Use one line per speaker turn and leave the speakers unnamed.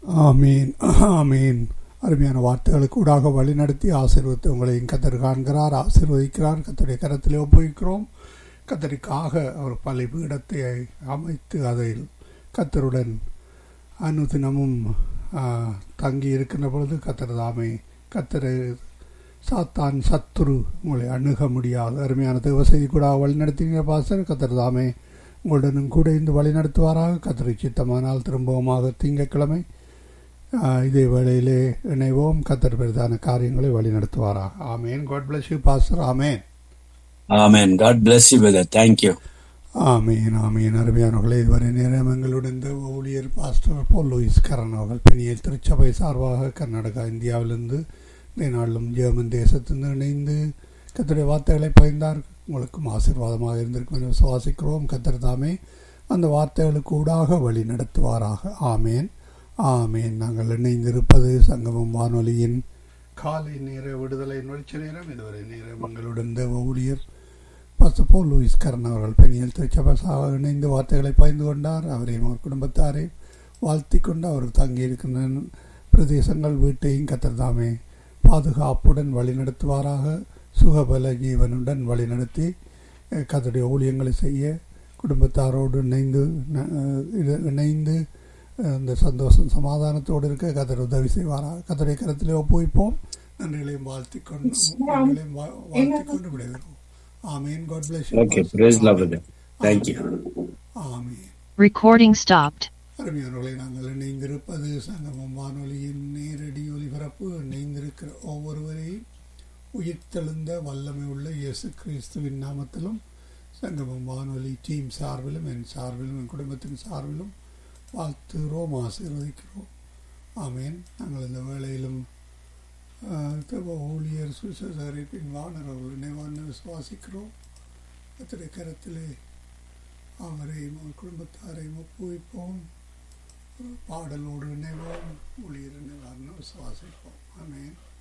ஆமீன் ஆமீன் அருமையான வார்த்தைகளுக்கு ஊடாக வழிநடத்தி ஆசீர்வத்தை உங்களையும் கத்தர் காண்கிறார் ஆசீர்வதிக்கிறார் கத்தருடைய கரத்திலே ஒப்புவிக்கிறோம் கத்தருக்காக அவர் பள்ளி பீடத்தை அமைத்து அதில் கத்தருடன் அனுதினமும் ஆ, தங்கி இருக்கின்ற பொழுது கத்தர் தாமே கத்தர் சாத்தான் சத்துரு உங்களை அணுக முடியாது அருமையான தேவ செய்தி கூட வழிநடத்துகிற பாஸ்டர் கத்தர் தாமே உங்களுடனும் கூட இருந்து வழிநடத்துவாராக கத்தரை சித்தமானால் திரும்பவுமாக திங்கட்கிழமை ஆ, இதே வேளையிலே இணைவோம் கத்தர் பெரிதான காரியங்களை வழிநடத்துவாராக amen God bless you pastor amen
Amen. God bless you, brother. Thank you.
ஆமீன் ஆமீன் அருமையானவர்களே இதுவரை நேரம் எங்களுடன் இந்த ஊழியர் பாஸ்டர் போல் லூயிஸ் கரண் அவர்கள் பெண்ணியல் திருச்சபை சார்பாக கர்நாடகா இந்தியாவிலிருந்து இந்த நாளிலும் ஜெர்மன் தேசத்திலிருந்து இணைந்து கத்தருடைய வார்த்தைகளை பகிர்ந்தார் உங்களுக்கும் ஆசீர்வாதமாக இருந்திருக்கும் என்று விசுவாசிக்கிறோம் கத்தர் தாமே அந்த வார்த்தைகளுக்கு ஊடாக வழி நடத்துவாராக ஆமேன் ஆமேன் நாங்கள் இணைந்திருப்பது சங்கமம் வானொலியின் காலை நேர விடுதலை நொழிச்ச நேரம் இதுவரை நேரம் எங்களுடன் தேவ ஊழியர் பாஸ்டர் போல் லூயிஸ் கரண் அவர்கள் பெண்ணியல் திருச்சபசாக இணைந்து வார்த்தைகளை பகிர்ந்து கொண்டார் அவரையும் அவர் குடும்பத்தாரையும் வாழ்த்தி கொண்டு அவர் தங்கியிருக்கின்ற பிரதேசங்கள் வீட்டையும் கத்தர்தாமே பாதுகாப்புடன் வழிநடத்துவாராக சுகபல ஜீவனுடன் வழிநடத்தி அஹ், கர்த்தருடைய ஊழியங்களை செய்ய குடும்பத்தாரோடு இணைந்து ந- அஹ், இது- இணைந்து அஹ், அந்த சந்தோஷம் சமாதானத்தோடு இருக்க கத்தர் உதவி செய்வாராக கத்தருடைய கரத்திலே ஒப்புவிப்போம் நன்றிகளையும் வாழ்த்திக் கொண்டு நன்றிகளையும் வா- வாழ்த்திக் கொண்டு விடைபெறுவோம் amen God bless
Okay. Praise the Lord, brother. Thank you.
Amen
Recording stopped.
அருமையானவர்களை நாங்கள் இணைந்திருப்பது சங்கமம் வானொலியின் நேரடி ஒலிபரப்பு இணைந்திருக்கிற ஒவ்வொருவரையும் உயிர்த்தெழுந்த வல்லமை உள்ள இயேசு கிறிஸ்துவின் நாமத்திலும் சங்கமம் வானொலி டீம் சார்பிலும் என் சார்பிலும் என் குடும்பத்தின் சார்பிலும் வாழ்த்துகிறோம் ஆசீர்வதிக்கிறோம் ஆமேன் நாங்கள் இந்த வேளையிலும் ஆஹ், தேவ ஊழியர் சுசரிப்பின் வானர் அவர்கள் நினைவான விசுவாசிக்கிறோம் அத்தனை கரத்திலே அவரையும் அவர் குடும்பத்தாரையும் ஒப்புவிப்போம் ஒரு பாடலோடு இணைவோம் ஊழியர் நினைவார்னு விசுவாசிப்போம் ஆமேன்